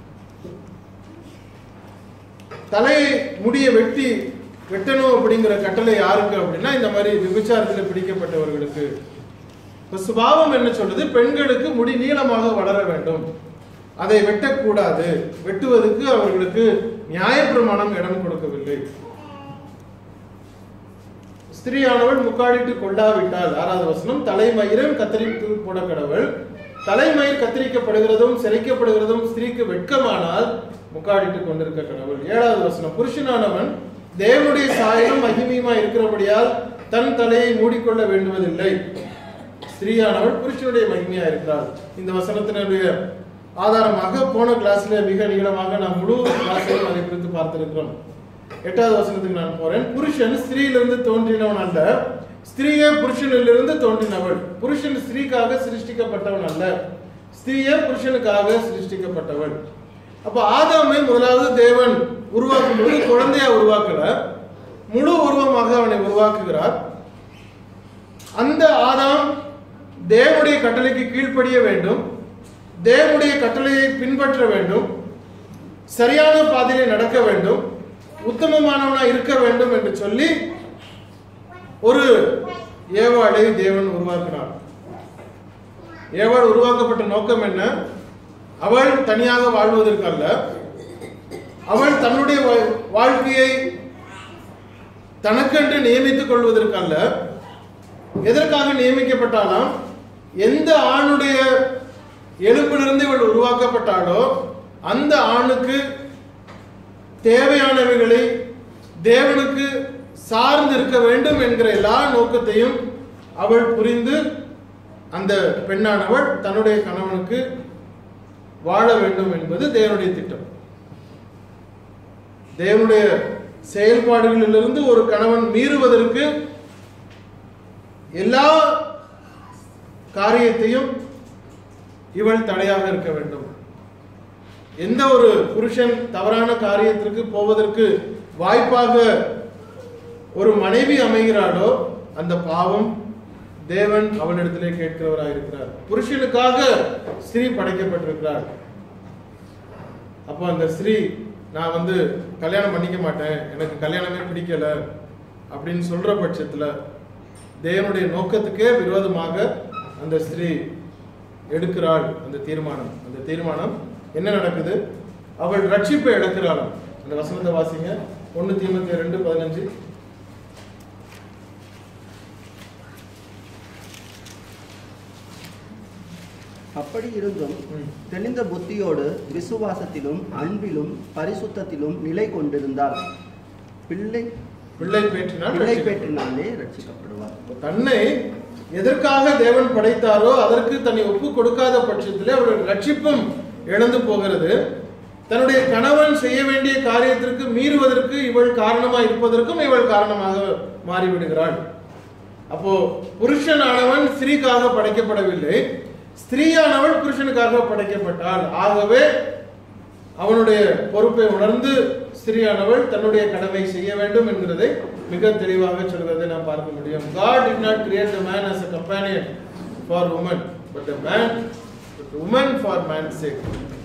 தலையை முடிய வெட்டி வெட்டணும் அப்படிங்கிற கட்டளை யாருக்கு அப்படின்னா இந்த மாதிரி விபச்சாரத்தில் பிடிக்கப்பட்டவர்களுக்கு இப்ப சுபாவம் என்ன சொல்லுது பெண்களுக்கு முடி நீளமாக வளர வேண்டும் அதை வெட்டக்கூடாது வெட்டுவதற்கு அவர்களுக்கு நியாயப்பிரமாணம் இடம் கொடுக்கவில்லை ஸ்திரீயானவள் முக்காடிட்டு கொள்ளாவிட்டால் ஆறாவது வசனம் தலைமயிரும் கத்தரித்து போட கடவுள் தலைமயிர் கத்திரிக்கப்படுகிறதும் சிரைக்கப்படுகிறதும் ஸ்திரீக்கு வெட்கமானால் முக்காடிட்டு கொண்டிருக்க கடவுள் ஏழாவது வசனம் புருஷனானவன் தேவனுடைய சாயலும் மகிமையுமா இருக்கிறபடியால் தன் தலையை மூடிக்கொள்ள வேண்டுவதில்லை ஸ்திரீயானவள் புருஷனுடைய மகிமையா இருக்கிறாள் இந்த வசனத்தினுடைய ஆதாரமாக போன கிளாஸ்ல மிக நீளமாக நாம் முழு கிளாஸையும் அதை குறித்து பார்த்திருக்கிறோம் எட்டாவது வசனத்துக்கு நான் போறேன் புருஷன் ஸ்திரீயிலிருந்து தோன்றினவன் அல்ல ஸ்திரீயே புருஷனிலிருந்து தோன்றினவள் புருஷன் ஸ்திரீக்காக சிருஷ்டிக்கப்பட்டவன் அல்ல ஸ்திரீயே புருஷனுக்காக சிருஷ்டிக்கப்பட்டவள் அப்ப ஆதாமை முதலாவது தேவன் உருவாக்கும் பொழுது குழந்தையா உருவாக்கல முழு உருவமாக அவனை உருவாக்குகிறார் அந்த ஆதாம் தேவனுடைய கட்டளைக்கு கீழ்ப்படிய வேண்டும் தேவனுடைய கட்டளையை பின்பற்ற வேண்டும் சரியான பாதையிலே நடக்க வேண்டும் உத்தமமானவனா இருக்க வேண்டும் என்று சொல்லி ஒரு ஏவாளை தேவன் உருவாக்கினார் ஏவாள் உருவாக்கப்பட்ட நோக்கம் என்ன அவள் தனியாக வாழ்வதற்கு அல்ல அவள் தன்னுடைய வா- வாழ்க்கையை தனக்கென்று நியமித்துக் கொள்வதற்கல்ல எதற்காக நியமிக்கப்பட்டாலாம் எந்த ஆணுடைய எலும்பிலிருந்து இவள் உருவாக்கப்பட்டாளோ அந்த ஆணுக்கு தேவையானவைகளை தேவனுக்கு சார்ந்து இருக்க வேண்டும் என்கிற எல்லா நோக்கத்தையும் அவள் புரிந்து அந்த பெண்ணானவள் தன்னுடைய கணவனுக்கு வாழ வேண்டும் என்பது தேவனுடைய திட்டம் தேவனுடைய செயல்பாடுகளிலிருந்து ஒரு கணவன் மீறுவதற்கு எல்லா காரியத்தையும் இவள் தடையாக இருக்க வேண்டும் எந்த ஒரு புருஷன் தவறான காரியத்திற்கு போவதற்கு வாய்ப்பாக ஒரு மனைவி அமைகிறாளோ அந்த பாவம் தேவன் அவளிடத்திலே கேட்கிறவராக இருக்கிறார் புருஷனுக்காக ஸ்திரீ படைக்கப்பட்டிருக்கிறார் அப்போ அந்த ஸ்திரீ நான் வந்து கல்யாணம் பண்ணிக்க மாட்டேன் எனக்கு கல்யாணமே பிடிக்கல அப்படின்னு சொல்ற பட்சத்துல தேவனுடைய நோக்கத்துக்கே விரோதமாக அந்த ஸ்திரீ எடுக்கிறாள் அந்த தீர்மானம் அந்த தீர்மானம் என்ன நடக்குது அவள் ரட்சிப்பை இழக்கிறாளாம் அந்த வசனத்தை வாசிங்க ஒன்னு தீமத்தி ரெண்டு பதினஞ்சு
அப்படி இருந்தும்
ம்.
தெளிந்த புத்தியோடு விசுவாசத்திலும் அன்பிலும் பரிசுத்தத்திலும் நிலை கொண்டிருந்தால் பிள்ளை
பிள்ளை பேற்றினால்
பிள்ளை
ரட்சிக்கப்படும்.
பேற்றினாலே ரட்சிக்கப்படுவார்
தன்னை எதற்காக தேவன் படைத்தாரோ அதற்கு தன்னை ஒப்பு கொடுக்காத பட்சத்திலே அவருடைய ரட்சிப்பும் இழந்து போகிறது தன்னுடைய கணவன் செய்ய வேண்டிய காரியத்திற்கு மீறுவதற்கு இவள் காரணமா இருப்பதற்கும் இவள் காரணமாக மாறிவிடுகிறாள் அப்போ புருஷனானவன் ஸ்திரீக்காக படைக்கப்படவில்லை ஸ்திரீயானவள் புருஷனுக்காக படைக்கப்பட்டாள் ஆகவே அவனுடைய பொறுப்பை உணர்ந்து ஸ்திரீயானவள் தன்னுடைய கடமை செய்ய வேண்டும் என்கிறதை மிக தெளிவாக சொல்வதை நாம் பார்க்க முடியும் God did not create the man as a companion for woman but the man but the woman for man's sake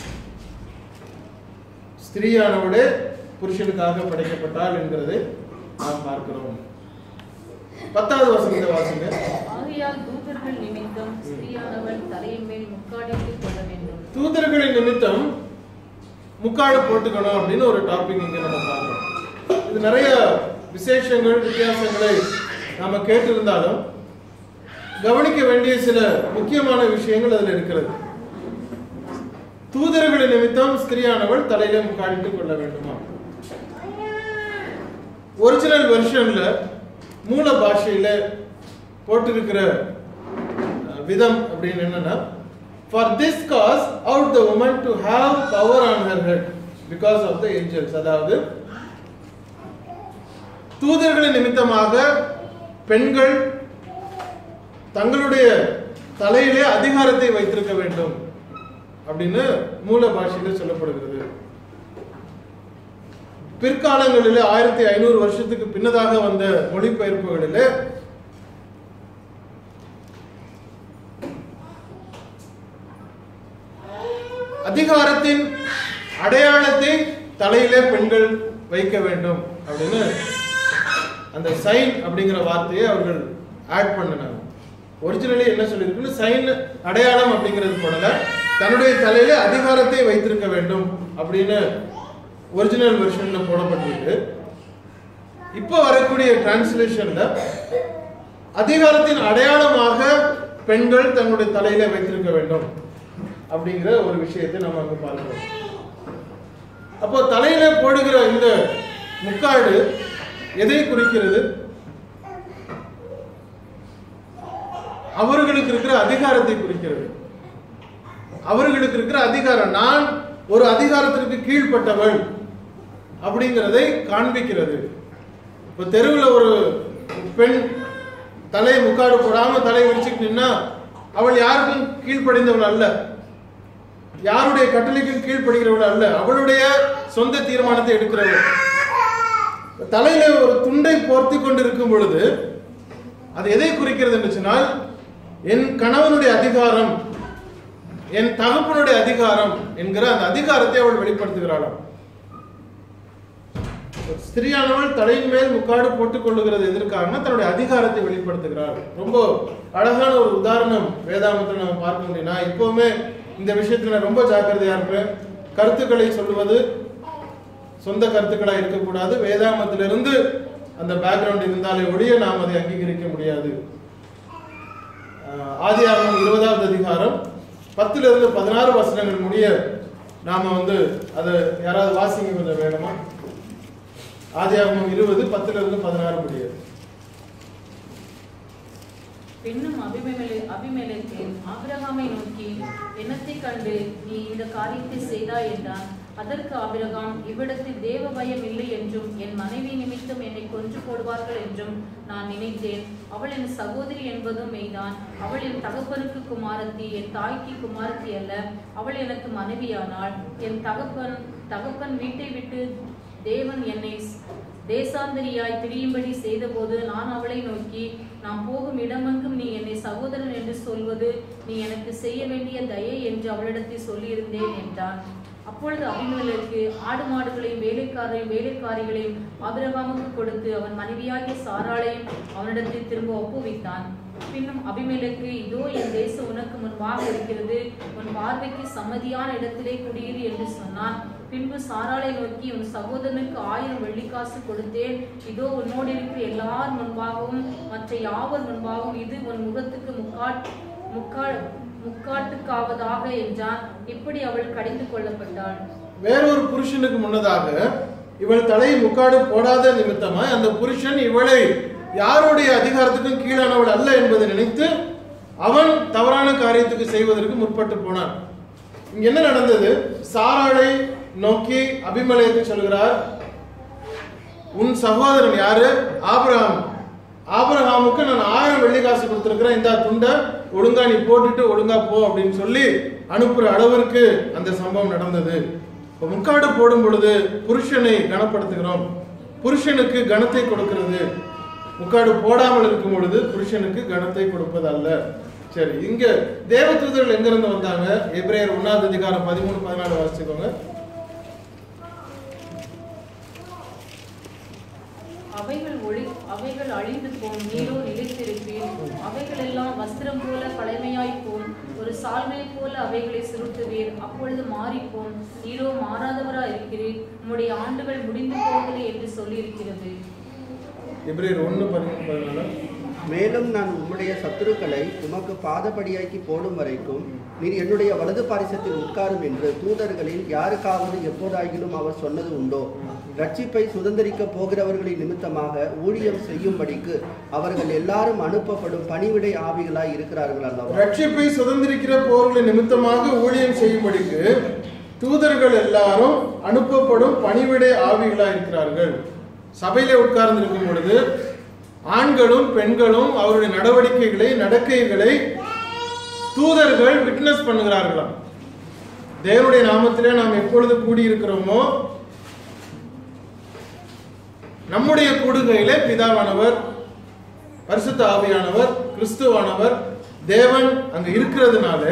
ஸ்திரீயானவளே புருஷனுக்காக படைக்கப்பட்டாள் என்கிறதை நாம் பார்க்கிறோம் பத்தாவது வசனத்தை வாசிங்க
ஆகையால் தூதர்கள் நிமித்தம் ஸ்திரீயானவள் தலையின் மேல் முக்காடிட்டுக் கொள்ள வேண்டும்
தூதர்களின் நிமித்தம் முக்காடு போட்டுக்கணும் அப்படின்னு ஒரு டாபிக் இங்க நம்ம பார்க்கிறோம் இது நிறைய விசேஷங்கள் வித்தியாசங்களை நாம கேட்டிருந்தாலும் கவனிக்க வேண்டிய சில முக்கியமான விஷயங்கள் அதுல இருக்கிறது தூதர்களின் நிமித்தம் ஸ்திரியானவள் தலையில முக்காடிட்டுக் கொள்ள வேண்டுமா ஒரிஜினல் வெர்ஷன்ல மூல பாஷையில போட்டிருக்கிற அஹ், விதம் அப்படின்னு என்னன்னா for this cause out the woman to have power on her head because of the angels அதாவது தூதர்களின் நிமித்தமாக பெண்கள் தங்களுடைய தலையிலே அதிகாரத்தை வைத்திருக்க வேண்டும் அப்படின்னு மூல பாஷையில சொல்லப்படுகிறது பிற்காலங்களிலே ஆயிரத்தி ஐநூறு வருஷத்துக்கு பின்னதாக வந்த மொழிபெயர்ப்புகளிலே அதிகாரத்தின் அடையாளத்தை தலையிலே பெண்கள் வைக்க வேண்டும் அப்படின்னு அந்த சைன் அப்படிங்கிற வார்த்தையை அவர்கள் ஆட் பண்ணினாங்க ஒரிஜினலி என்ன சொல்லியிருக்குன்னு சைன் அடையாளம் அப்படிங்கிறது போடல தன்னுடைய தலையில அதிகாரத்தை வைத்திருக்க வேண்டும் அப்படின்னு ஒரிஜினல் வெர்ஷன்ல போடப்பட்டிருக்கு இப்போ வரக்கூடிய டிரான்ஸ்லேஷன்ல அதிகாரத்தின் அடையாளமாக பெண்கள் தங்களுடைய தலையில வைத்திருக்க வேண்டும் அப்படிங்கிற ஒரு விஷயத்தை நம்ம அங்க பார்க்கிறோம் அப்போ தலையில போடுகிற இந்த முக்காடு எதை குறிக்கிறது அவர்களுக்கு இருக்கிற அதிகாரத்தை குறிக்கிறது அவர்களுக்கு இருக்கிற அதிகாரம் நான் ஒரு அதிகாரத்திற்கு கீழ்ப்பட்டவள் அப்படிங்கிறதை காண்பிக்கிறது இப்ப தெருவில் ஒரு பெண் தலையை முக்காடு போடாம தலையை விரிச்சுட்டு நின்னா அவள் யாருக்கும் கீழ்ப்படிந்தவள் அல்ல யாருடைய கட்டளைக்கும் கீழ்ப்படுகிறவள் அல்ல அவளுடைய சொந்த தீர்மானத்தை எடுக்கிறவள் தலையில ஒரு துண்டை போர்த்தி கொண்டிருக்கும் பொழுது அது எதை குறிக்கிறது என்று சொன்னால் என் கணவனுடைய அதிகாரம் என் தகப்பனுடைய அதிகாரம் என்கிற அந்த அதிகாரத்தை அவள் வெளிப்படுத்துகிறாளாம் ஒரு ஸ்திரியானவள் தலையின் மேல் முக்காடு போட்டுக் கொள்ளுகிறது எதற்காகனா தன்னுடைய அதிகாரத்தை வெளிப்படுத்துகிறாள் ரொம்ப அழகான ஒரு உதாரணம் வேதாமத்தில் நம்ம பார்க்க முடியும் நான் எப்பவுமே இந்த விஷயத்துல நான் ரொம்ப ஜாக்கிரதையா இருப்பேன் கருத்துக்களை சொல்லுவது சொந்த கருத்துக்களா இருக்கக்கூடாது வேதாமத்திலிருந்து அந்த பேக்ரவுண்ட் இருந்தாலே ஒழிய நாம் அதை அங்கீகரிக்க முடியாது ஆஹ் ஆதியாகமம் இருபதாவது அதிகாரம் பத்துல இருந்து பதினாறு வசனங்கள் முடிய நாம வந்து அதை யாராவது வாசிங்க கொஞ்சம் வேகமா ஆதியாகமம் இருபது பத்துல இருந்து பதினாறு முடிய
பின்னும் அபிமெலே அபிமெலேக்கு ஆபிரகாமை நோக்கி என்னத்தை கண்டு நீ இந்த காரியத்தை செய்தாய் என்றான் அதற்கு ஆபிரகாம் இவ்விடத்தில் தேவ பயம் இல்லை என்றும் என் மனைவி நிமித்தம் என்னை கொன்று போடுவார்கள் என்றும் நான் நினைத்தேன் அவள் என் சகோதரி என்பதும் மெய்தான் அவள் என் தகப்பனுக்கு குமாரத்தி என் தாய்க்கு குமாரத்தி அல்ல அவள் எனக்கு மனைவியானாள் என் தகப்பன் தகப்பன் வீட்டை விட்டு தேவன் என்னை தேசாந்தரியாய் திரியும்படி செய்தபோது நான் அவளை நோக்கி நான் போகும் இடமெங்கும் நீ என்னை சகோதரன் என்று சொல்வது நீ எனக்கு செய்ய வேண்டிய தயை என்று அவளிடத்தில் சொல்லியிருந்தேன் என்றான் அப்பொழுது அபிமேலுக்கு ஆடு மாடுகளையும் வேலைக்காரரையும் வேலைக்காரிகளையும் ஆபிரகாமுக்கு கொடுத்து அவன் மனைவியாகிய சாராளையும் அவனிடத்தில் திரும்ப ஒப்புவித்தான் பின்னும் அபிமேலுக்கு இதோ என் தேசம் உனக்கு முன்பாக இருக்கிறது உன் பார்வைக்கு சம்மதியான இடத்திலே குடியிரு என்று சொன்னான் பின்பு சாராளை நோக்கி உன் சகோதரனுக்கு ஆயிரம் வெள்ளிக்காசு கொடுத்தேன் இதோ உன்னோடு இருக்கிற எல்லார் முன்பாகவும் மற்ற யாவர் முன்பாகவும் இது உன் முகத்துக்கு முக்காட் முக்கால் முக்காட்டுக்காவதாக என்றான் இப்படி அவள் கடிந்து கொள்ளப்பட்டாள்
வேறொரு புருஷனுக்கு முன்னதாக இவள் தலையை முக்காடு போடாத நிமித்தமாய் அந்த புருஷன் இவளை யாருடைய அதிகாரத்துக்கும் கீழானவள் அல்ல என்பதை நினைத்து அவன் தவறான காரியத்துக்கு செய்வதற்கு முற்பட்டு போனான் இங்க என்ன நடந்தது சாராளை நோக்கி அபிமலைக்கு சொல்கிறார் உன் சகோதரன் யாரு ஆபிரகாம் ஆபிரகாமுக்கு நான் ஆயிரம் வெள்ளி காசு கொடுத்திருக்கிறேன் இந்த துண்டை ஒழுங்கா நீ போட்டுட்டு ஒழுங்கா போ அப்படின்னு சொல்லி அனுப்புற அளவிற்கு அந்த சம்பவம் நடந்தது இப்ப முக்காடு போடும் பொழுது புருஷனை கனப்படுத்துகிறோம் புருஷனுக்கு கனத்தை கொடுக்கிறது முக்காடு போடாமல் இருக்கும் பொழுது புருஷனுக்கு கனத்தை கொடுப்பது அல்ல சரி இங்க தேவதூதர்கள் எங்க இருந்து வந்தாங்க எபிரேயர் ஒன்னாவது அதிகாரம் பதிமூணு பதினாலு வாசிச்சுக்கோங்க
அவைகள் ஒளி அவைகள் அழிந்து போம் நீரோ நிலைத்திருப்பீர் அவைகள் எல்லாம் வஸ்திரம் போல பழமையாய் போம் ஒரு சால்வை போல அவைகளை சுருட்டுவீர் அப்பொழுது மாறிப்போம் நீரோ மாறாதவரா இருக்கிறீர் உம்முடைய ஆண்டுகள் முடிந்து போகலை என்று சொல்லியிருக்கிறது
எபிரேயர் ஒன்னு பதிமூணு பதினாலு
மேலும் நான் உம்முடைய சத்துருக்களை உமக்கு பாதபடியாக்கி போடும் வரைக்கும் நீர் என்னுடைய வலது பாரிசத்தில் உட்காரும் என்று தூதர்களில் யாருக்காவது எப்போதாகிலும் அவர் சொன்னது உண்டோ ரட்சிப்பை சுதந்திரிக்க போகிறவர்களின் நிமித்தமாக ஊழியம் செய்யும்படிக்கு அவர்கள் எல்லாரும் அனுப்பப்படும் பணிவிடை ஆவிகளாய் இருக்கிறார்கள் அல்லவா
ரட்சிப்பை சுதந்திரிக்கிற போர்களின் நிமித்தமாக ஊழியம் செய்யும்படிக்கு தூதர்கள் எல்லாரும் அனுப்பப்படும் பணிவிடை ஆவிகளா இருக்கிறார்கள் சபையிலே உட்கார்ந்து இருக்கும் பொழுது ஆண்களும் பெண்களும் அவருடைய நடவடிக்கைகளை நடக்கைகளை தூதர்கள் விட்னஸ் பண்ணுகிறார்களாம் தேவனுடைய நாமத்திலே நாம் எப்பொழுது கூடியிருக்கிறோமோ நம்முடைய கூடுகையிலே பிதாவானவர் பரிசுத்த ஆவியானவர் கிறிஸ்துவானவர் தேவன் அங்க இருக்கிறதுனால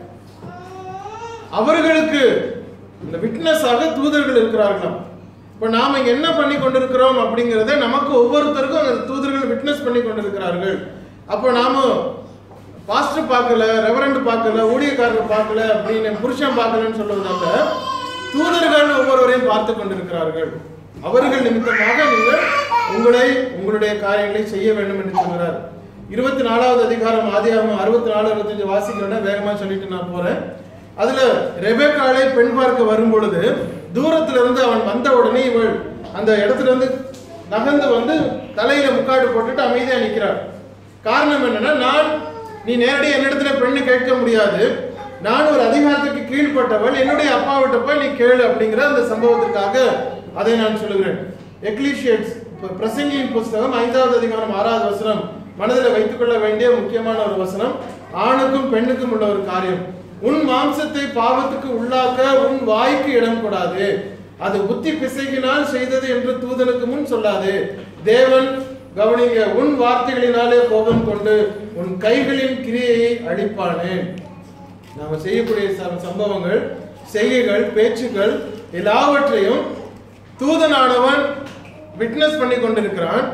அவர்களுக்கு இந்த விட்னஸாக தூதர்கள் இருக்கிறார்களாம் இப்ப நாம இங்க என்ன பண்ணி கொண்டிருக்கிறோம் அப்படிங்கறத நமக்கு ஒவ்வொருத்தருக்கும் அந்த தூதர்கள் விட்னஸ் பண்ணி கொண்டிருக்கிறார்கள் அப்போ நாம பாஸ்டர் பார்க்கல ரெவரண்ட் பார்க்கல ஊழியக்காரர் பார்க்கல அப்படின்னு புருஷன் பார்க்கலன்னு சொல்லுவதால தூதர்கள் ஒவ்வொருவரையும் பார்த்து கொண்டிருக்கிறார்கள் அவர்கள் நிமித்தமாக நீங்கள் உங்களை உங்களுடைய காரியங்களை செய்ய வேண்டும் என்று சொல்கிறார் இருபத்தி நாலாவது அதிகாரம் ஆதியாகமம் அறுபத்தி நாலு அறுபத்தஞ்சு வாசிக்கிறோம் வேகமா சொல்லிட்டு நான் போறேன் அதுல ரெபேக்காளை பெண் பார்க்க வரும் பொழுது தூரத்துல இருந்து அவன் வந்த உடனே இவள் அந்த இடத்துல இருந்து நகர்ந்து வந்து தலையில முக்காடு போட்டுட்டு அமைதியா நிக்கிறாள் காரணம் என்னன்னா நான் நீ நேரடியாக என்னிடத்துல பெண்ணு கேட்க முடியாது நான் ஒரு அதிகாரத்துக்கு கீழ்ப்பட்டவள் என்னுடைய அப்பாவிட்ட போய் நீ கேளு அப்படிங்கிற அந்த சம்பவத்திற்காக அதை நான் சொல்லுகிறேன் எக்லீஷியட்ஸ் பிரசங்கியின் புஸ்தகம் ஐந்தாவது அதிகாரம் ஆறாவது வசனம் மனதில் வைத்துக் கொள்ள வேண்டிய முக்கியமான ஒரு வசனம் ஆணுக்கும் பெண்ணுக்கும் உள்ள ஒரு காரியம் உன் மாம்சத்தை பாவத்துக்கு உள்ளாக்க உன் வாய்க்கு இடம் கொடாது அது புத்தி பிசைகினால் செய்தது என்று தூதனுக்கு முன் சொல்லாது தேவன் கவனிங்க உன் வார்த்தைகளினாலே கோபம் கொண்டு உன் கைகளின் கிரியையை அழிப்பானேன் நாம செய்யக்கூடிய ச- சம்பவங்கள் செய்கைகள் பேச்சுக்கள் எல்லாவற்றையும் தூதனானவன் விட்னஸ் பண்ணி கொண்டிருக்கிறான்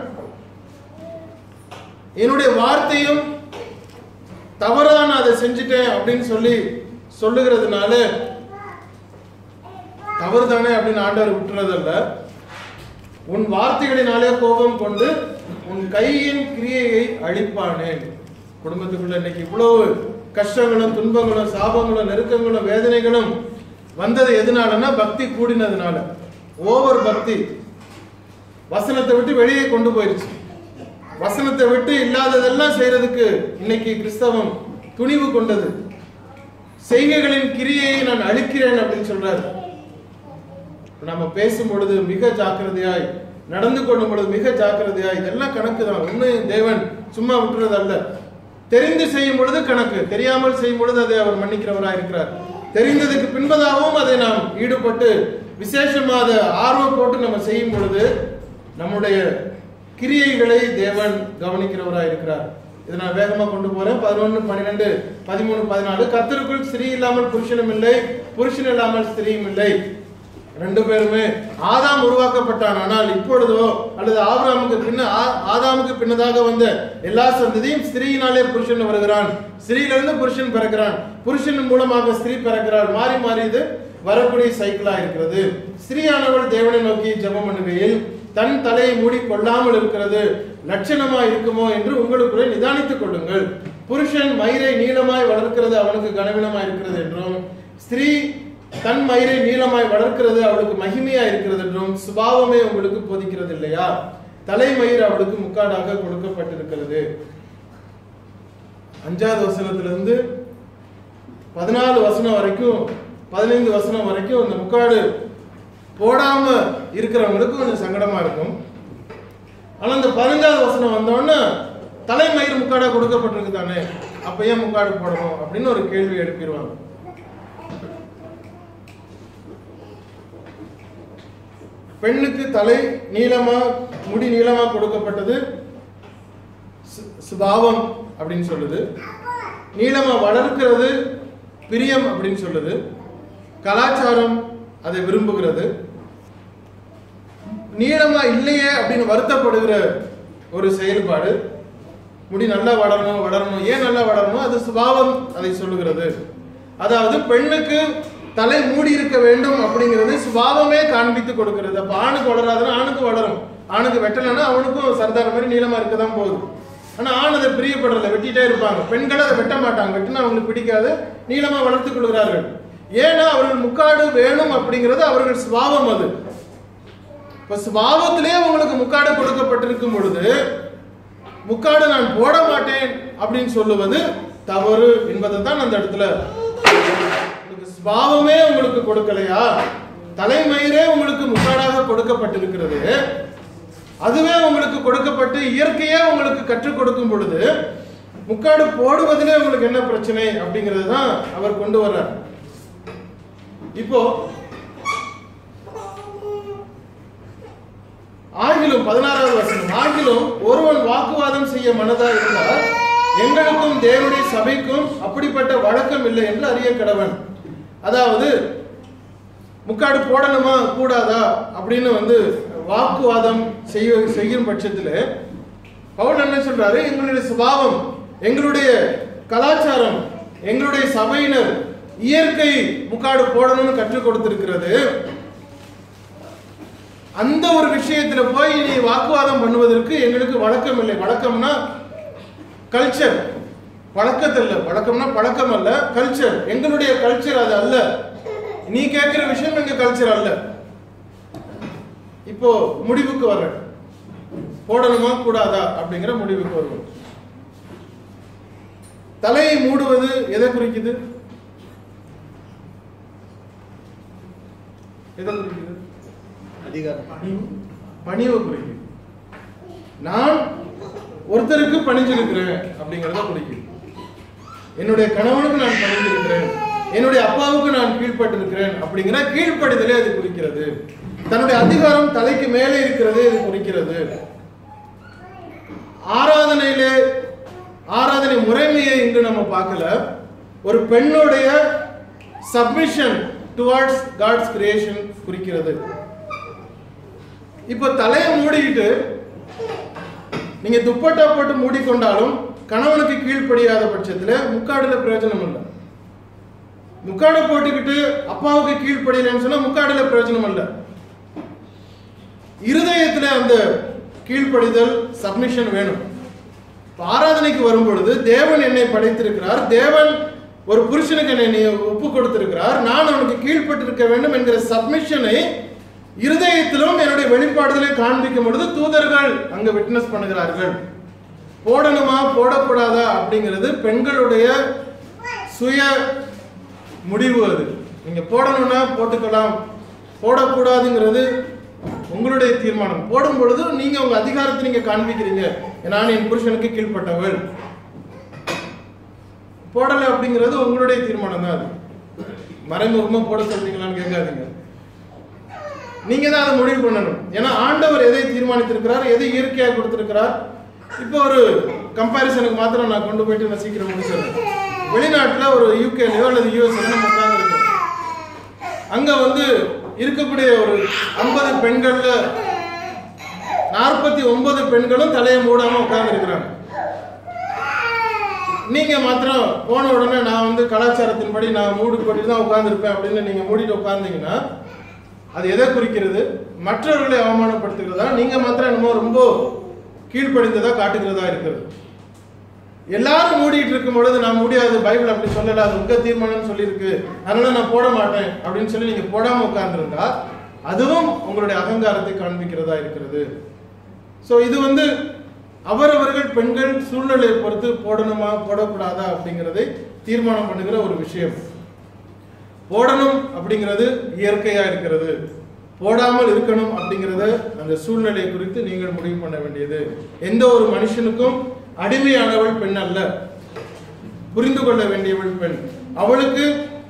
என்னுடைய வார்த்தையும் தவறா நான் அதை செஞ்சுட்டேன் அப்படின்னு சொல்லி சொல்லுகிறதுனால தவறு தானே அப்படின்னு ஆண்டவர் விட்டுறதல்ல உன் வார்த்தைகளினாலே கோபம் கொண்டு உன் கையின் கிரியையை அழிப்பானேன் குடும்பத்துக்குள்ள இன்னைக்கு இவ்வளவு கஷ்டங்களும் துன்பங்களும் சாபங்களும் நெருக்கங்களும் வேதனைகளும் வந்தது எதனாலன்னா பக்தி கூடினதுனால ஓவர் பக்தி வசனத்தை விட்டு வெளியே கொண்டு போயிருச்சு வசனத்தை விட்டு இல்லாததெல்லாம் செய்யறதுக்கு இன்னைக்கு கிறிஸ்தவம் துணிவு கொண்டது செய்கைகளின் கிரியையை நான் அழிக்கிறேன் அப்படின்னு சொல்றாரு நம்ம பேசும் பொழுது மிக ஜாக்கிரதையாய் நடந்து கொள்ளும் பொழுது மிக ஜாக்கிரதையாய் இதெல்லாம் கணக்கு தான் ஒண்ணு தேவன் சும்மா விட்டுறது அல்ல தெரிந்து செய்யும் பொழுது கணக்கு தெரியாமல் செய்யும் பொழுது அதை அவர் மன்னிக்கிறவராய் இருக்கிறார் தெரிந்ததுக்கு பின்பதாகவும் அதை நாம் ஈடுபட்டு விசேஷமா அதை ஆர்வம் போட்டு நம்ம செய்யும் பொழுது நம்முடைய கிரியைகளை தேவன் கவனிக்கிறவராய் இருக்கிறார் இதை நான் வேகமா கொண்டு போறேன் பதினொன்று பன்னிரெண்டு பதிமூணு பதினாலு கர்த்தருக்குள் ஸ்திரீ இல்லாமல் புருஷனும் இல்லை புருஷன் இல்லாமல் ஸ்திரீயும் இல்லை ரெண்டு பேருமே ஆதாம் உருவாக்கப்பட்டான் ஆனால் இப்பொழுதோ அல்லது ஆபிரகாமுக்கு பின்ன ஆ- ஆதாமுக்கு பின்னதாக வந்த எல்லா சந்ததியும் ஸ்திரீயினாலே புருஷன் வருகிறான் ஸ்திரீயிலிருந்து புருஷன் பிறக்கிறான் புருஷன் மூலமாக ஸ்திரீ பிறக்கிறாள் மாறி மாறி இது வரக்கூடிய சைக்கிளா இருக்கிறது ஸ்திரீயானவள் தேவனை நோக்கி ஜெபம் பண்ணுகையில் தன் தலையை மூடி கொள்ளாமல் இருக்கிறது லட்சணமா இருக்குமோ என்று உங்களுக்குள்ளே நிதானித்துக் கொள்ளுங்கள் புருஷன் மயிரை நீளமாய் வளர்க்கிறது அவனுக்கு கனவீனமாய் இருக்கிறது என்றும் ஸ்திரீ தன் மயிரை நீளமாய் வளர்க்கிறது அவளுக்கு மகிமையா இருக்கிறது என்றும் சுபாவமே உங்களுக்கு போதிக்கிறது இல்லையா தலைமயிர் அவளுக்கு முக்காடாக கொடுக்கப்பட்டிருக்கிறது அஞ்சாவது வசனத்திலிருந்து பதினாலு வசனம் வரைக்கும் பதினைந்து வசனம் வரைக்கும் இந்த முக்காடு போடாம இருக்கிறவங்களுக்கு கொஞ்சம் சங்கடமா இருக்கும் ஆனா இந்த பதினஞ்சாவது வசனம் வந்தோடனே தலைமயிர் முக்காடா கொடுக்கப்பட்டிருக்கு தானே அப்ப ஏன் முக்காடு போடணும் அப்படின்னு ஒரு கேள்வி எழுப்பிடுவாங்க பெண்ணுக்கு தலை நீளமா முடி நீளமா கொடுக்கப்பட்டது சு- சுபாவம் அப்படின்னு சொல்லுது நீளமா வளர்க்கிறது பிரியம் அப்படின்னு சொல்லுது கலாச்சாரம் அதை விரும்புகிறது நீளமா இல்லையே அப்படின்னு வருத்தப்படுகிற ஒரு செயல்பாடு முடி நல்லா வளரணும் வளரணும் ஏன் நல்லா வளரணும் அது சுபாவம் அதை சொல்லுகிறது அதாவது பெண்ணுக்கு தலை மூடி இருக்க வேண்டும் அப்படிங்கிறது சுபாவமே காண்பித்து கொடுக்கிறது அப்ப ஆணுக்கு வளராதுன்னா ஆணுக்கு வளரும் ஆணுக்கு வெட்டலைன்னா அவனுக்கும் சர்தார் மாதிரி நீளமா இருக்க தான் போகுது ஆனா ஆண் அதை பிரியப்படுறதில்ல வெட்டிட்டே இருப்பாங்க பெண்கள் அதை வெட்ட மாட்டாங்க வெட்டினா அவங்களுக்கு பிடிக்காது நீளமா வளர்த்துக் கொள்கிறார்கள் ஏன்னா அவர்கள் முக்காடு வேணும் அப்படிங்கிறது அவர்கள் சுபாவம் அது இப்ப சுபாவத்திலே உங்களுக்கு முக்காடு கொடுக்கப்பட்டிருக்கும் பொழுது முக்காடு நான் போட மாட்டேன் அப்படின்னு சொல்லுவது தவறு என்பதை தான் அந்த இடத்துல உங்களுக்கு சுபாவமே உங்களுக்கு கொடுக்கலையா தலைமயிரே உங்களுக்கு முக்காடாக கொடுக்கப்பட்டிருக்கிறது அதுவே உங்களுக்கு கொடுக்கப்பட்டு இயற்கையே உங்களுக்கு கற்றுக் கொடுக்கும் பொழுது முக்காடு போடுவதிலே உங்களுக்கு என்ன பிரச்சனை அப்படிங்கிறது தான் அவர் கொண்டு வர்றார் இப்போ ஆகிலும் பதினாறாவது வசனம் ஆகிலும் ஒருவன் வாக்குவாதம் செய்ய மனதா இருந்தால் எங்களுக்கும் தேவனுடைய சபைக்கும் அப்படிப்பட்ட வழக்கம் இல்லை என்று அறிய கடவன் அதாவது முக்காடு போடணுமா கூடாதா அப்படின்னு வந்து வாக்குவாதம் செய்ய செய்யும் பட்சத்தில் பவுல் என்ன சொல்றாரு எங்களுடைய சுபாவம் எங்களுடைய கலாச்சாரம் எங்களுடைய சபையினர் இயற்கை முக்காடு போடணும்னு கற்றுக் கொடுத்திருக்கிறது அந்த ஒரு விஷயத்துல போய் நீ வாக்குவாதம் பண்ணுவதற்கு எங்களுக்கு வழக்கம் இல்லை வழக்கம்னா கல்ச்சர் பழக்கத்தில் இல்ல வழக்கம்னா பழக்கம் அல்ல கல்ச்சர் எங்களுடைய கல்ச்சர் அது அல்ல நீ கேட்கிற விஷயம் எங்க கல்ச்சர் அல்ல இப்போ முடிவுக்கு வர்றேன் போடணுமா கூடாதா அப்படிங்கிற முடிவுக்கு வருவோம் தலையை மூடுவது எதை குறிக்குது எதை குறிக்குது
அதிகாரம்
பணிவை குறிக்குது நான் ஒருத்தருக்கு பணிஞ்சிருக்கிறேன் அப்படிங்கறத குறிக்குது என்னுடைய கணவனுக்கு நான் பணிஞ்சிருக்கிறேன் என்னுடைய அப்பாவுக்கு நான் கீழ்ப்பட்டிருக்கிறேன் அப்படிங்கிற கீழ்ப்படிதலே அது குறிக்கிறது தன்னுடைய அதிகாரம் தலைக்கு மேலே இருக்கிறது இது குறிக்கிறது ஆராதனையிலே ஆராதனை முறைமையை இங்கு நம்ம பார்க்கல ஒரு பெண்ணுடைய சப்மிஷன் டுவார்ட்ஸ் காட்ஸ் கிரியேஷன் குறிக்கிறது இப்போ தலையை மூடிக்கிட்டு நீங்க துப்பட்டா போட்டு மூடிக்கொண்டாலும் கணவனுக்கு கீழ்ப்படியாத பட்சத்துல முக்காடுல பிரயோஜனம் இல்லை முக்காடை போட்டுக்கிட்டு அப்பாவுக்கு கீழ்ப்படியலன்னு சொன்னா முக்காடுல பிரயோஜனம் அல்ல இருதயத்துல அந்த கீழ்ப்படிதல் சப்மிஷன் வேணும் இப்ப ஆராதனைக்கு வரும் பொழுது தேவன் என்னை படைத்திருக்கிறார் தேவன் ஒரு புருஷனுக்கு என்னை நீ ஒப்பு கொடுத்திருக்கிறார் நான் அவனுக்கு கீழ்ப்பட்டிருக்க வேண்டும் என்கிற சப்மிஷனை இருதயத்திலும் என்னுடைய வெளிப்பாடுதலை காண்பிக்கும் பொழுது தூதர்கள் அங்க விட்னஸ் பண்ணுகிறார்கள் போடணுமா போடக்கூடாதா அப்படிங்கிறது பெண்களுடைய சுய முடிவு அது நீங்க போடணும்னா போட்டுக்கலாம் போடக்கூடாதுங்கிறது உங்களுடைய தீர்மானம் போடும் பொழுது நீங்க உங்க அதிகாரத்தை நீங்க காண்பிக்கிறீங்க நான் என் புருஷனுக்கு கீழ்ப்பட்டவள் போடலை அப்படிங்கிறது உங்களுடைய தீர்மானம் தான் அது மறைமுகமா போட சொல்றீங்களான்னு கேட்காதீங்க நீங்க தான் அதை முடிவு பண்ணணும் ஏன்னா ஆண்டவர் எதை தீர்மானித்திருக்கிறார் எதை இயற்கையாக கொடுத்திருக்கிறார் இப்போ ஒரு கம்பாரிசனுக்கு மாத்திரம் நான் கொண்டு போயிட்டு நான் சீக்கிரம் முடிச்சிடுறேன் வெளிநாட்டுல ஒரு யூகேலயோ அல்லது யூஎஸ்ல நம்ம உட்கார்ந்துருக்கோம் அங்க வந்து இருக்கக்கூடிய ஒரு ஐம்பது பெண்கள்ல நாற்பத்தி ஒன்பது பெண்களும் தலையை மூடாம உட்கார்ந்து இருக்கிறாங்க நீங்க மாத்திரம் போன உடனே நான் வந்து கலாச்சாரத்தின்படி நான் மூடு போட்டு தான் உட்கார்ந்துருப்பேன் அப்படின்னு நீங்க மூடிட்டு உட்கார்ந்தீங்கன்னா அது எதை குறிக்கிறது மற்றவர்களை அவமானப்படுத்துகிறதா நீங்க மாத்திரம் என்னமோ ரொம்ப கீழ்ப்படிந்ததா காட்டுகிறதா இருக்கிறது எல்லாரும் மூடிட்டு இருக்கும் பொழுது நான் முடியாது பைபிள் அப்படி சொல்லல அது உங்க தீர்மானம் சொல்லியிருக்கு அதனால நான் போட மாட்டேன் அப்படின்னு சொல்லி நீங்க போடாம உட்கார்ந்துருந்தா அதுவும் உங்களுடைய அகங்காரத்தை காண்பிக்கிறதா இருக்கிறது சோ இது வந்து அவரவர்கள் பெண்கள் சூழ்நிலையை பொறுத்து போடணுமா போடக்கூடாதா அப்படிங்கிறதை தீர்மானம் பண்ணுகிற ஒரு விஷயம் போடணும் அப்படிங்கிறது இயற்கையா இருக்கிறது போடாமல் இருக்கணும் அப்படிங்கிறத அந்த சூழ்நிலை குறித்து நீங்கள் முடிவு பண்ண வேண்டியது எந்த ஒரு மனுஷனுக்கும் அடிமையானவள் பெண் அல்ல புரிந்து கொள்ள வேண்டியவள் பெண் அவளுக்கு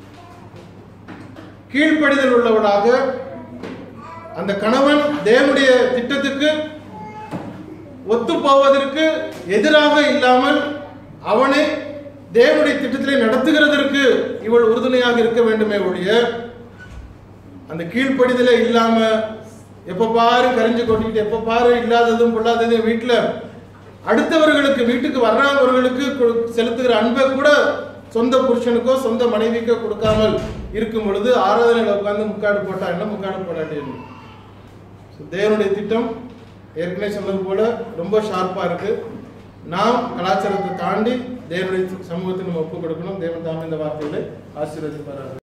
கீழ்ப்படிதல் உள்ளவளாக அந்த கணவன் தேவனுடைய திட்டத்துக்கு ஒத்து போவதற்கு எதிராக இல்லாமல் அவனை தேவனுடைய திட்டத்திலே நடத்துகிறதற்கு இவள் உறுதுணையாக இருக்க வேண்டுமே ஒழிய அந்த கீழ்ப்படிதலே இல்லாம எப்ப பாரு கரிஞ்சு கொட்டிக்கிட்டு எப்ப பாரு இல்லாததும் பொல்லாததும் வீட்டுல அடுத்தவர்களுக்கு வீட்டுக்கு வர்றவர்களுக்கு கொடு- செலுத்துகிற அன்பை கூட சொந்த புருஷனுக்கோ சொந்த மனைவிக்கோ கொடுக்காமல் இருக்கும் பொழுது ஆராதனையில உட்கார்ந்து முக்காடு போட்டா என்ன முக்காடு போடாட்டி என்ன? So, தேவனுடைய திட்டம் ஏற்கனவே சொன்னது போல ரொம்ப ஷார்ப்பா இருக்கு நாம் கலாச்சாரத்தை தாண்டி தேவனுடைய சமூகத்தை நம்ம ஒப்புக் கொடுக்கணும் தேவன் தாமே இந்த வார்த்தைகளை ஆசீர்வதிப்பார்கள்